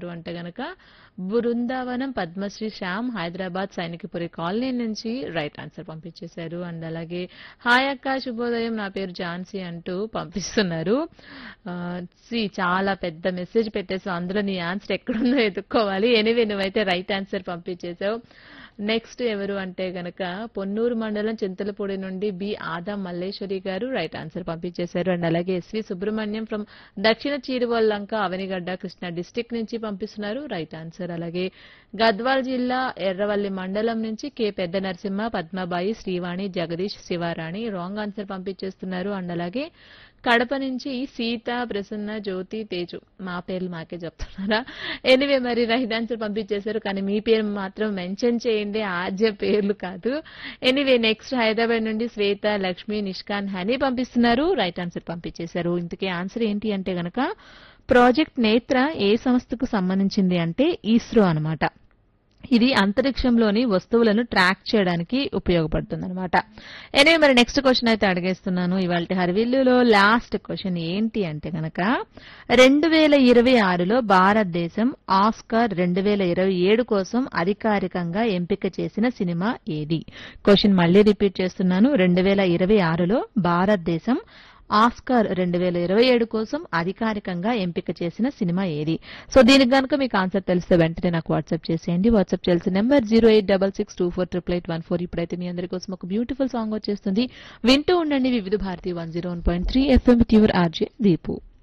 ఎవరు అంటే గనక బృందావనం పద్మశ్రీ శ్యామ్ హైదరాబాద్ సైనికపురి కాలనీ నుంచి రైట్ ఆన్సర్ పంపించేశారు అండ్ అలాగే హాయ్ అక్క శుభోదయం నా పేరు ఝాన్సీ అంటూ పంపిస్తున్నారు ఆ, సి చాలా పెద్ద మెసేజ్ పెట్టేసావు అందులో నీ ఆన్సర్ ఎక్కడుందో ఎదుక్కోవాలి ఎనివే నువ్వైతే రైట్ ఆన్సర్ పంపించేశావు నెక్స్ట్ ఎవరు అంటే గనక పొన్నూరు మండలం చింతలపూడి నుండి B Ada Malleswari garu right answer పంపించేశారు అండ్ అలాగే S V Subrahmanyam from Dakshina Chiruvallanka Avanigadda Krishna district నుంచి పంపిస్తున్నారు రైట్ ఆన్సర్ అలాగే గద్వాల్ జిల్లా ఎర్రవల్లి మండలం నుంచి K Pedda Narasimha Padmabai Srivani Jagadish Sivarani wrong answer పంపించేస్తున్నారు అండ్ అలాగే కడప నుంచి సీత ప్రసన్న జ్యోతి తేజు మా పేర్లు మాకే చెప్తున్నారా ఎనివే మరి రైట్ ఆన్సర్ పంపించేశారు కానీ మీ పేరు మాత్రం మెన్షన్ చేయండి ఆద్య పేర్లు కాదు ఎనివే నెక్స్ట్ హైదరాబాద్ నుండి శ్వేత లక్ష్మి నిష్కాన్ హనీ పంపిస్తున్నారు రైట్ ఆన్సర్ పంపించేశారు ఇంతకీ ఆన్సర్ ఏంటి అంటే గనక ప్రాజెక్ట్ నేత్ర ఏ సంస్థకు సంబంధించింది అంటే ఇస్రో అన్నమాట ఇది అంతరిక్షంలోని వస్తువులను ట్రాక్ చేయడానికి ఉపయోగపడుతుంది అనమాట ఎనే మరి నెక్స్ట్ క్వశ్చన్ అయితే అడిగేస్తున్నాను ఇవాళ హరివిల్లులో లాస్ట్ క్వశ్చన్ ఏంటి అంటే గనక రెండు వేల ఇరవై ఆరులో భారతదేశం ఆస్కార్ రెండు వేల ఇరవై ఏడు కోసం అధికారికంగా ఎంపిక చేసిన సినిమా ఏది క్వశ్చన్ మళ్ళీ రిపీట్ చేస్తున్నాను రెండు వేల ఇరవై ఆరులో భారతదేశం ఆస్కార్ రెండు వేల ఇరవై ఏడు కోసం అధికారికంగా ఎంపిక చేసిన సినిమా ఏది సో దీనికి కనుక మీకు ఆన్సర్ తెలిస్తే వెంటనే నాకు వాట్సాప్ చేసేయండి వాట్సాప్ చేయాల్సిన number zero eight double six two four triple eight one four ఇప్పుడైతే మీ అందరి కోసం ఒక బ్యూటిఫుల్ సాంగ్ వచ్చేస్తుంది వింటూ ఉండండి Vividha Bharati one zero one point three FM ట్యూర్ ఆర్జే దీపు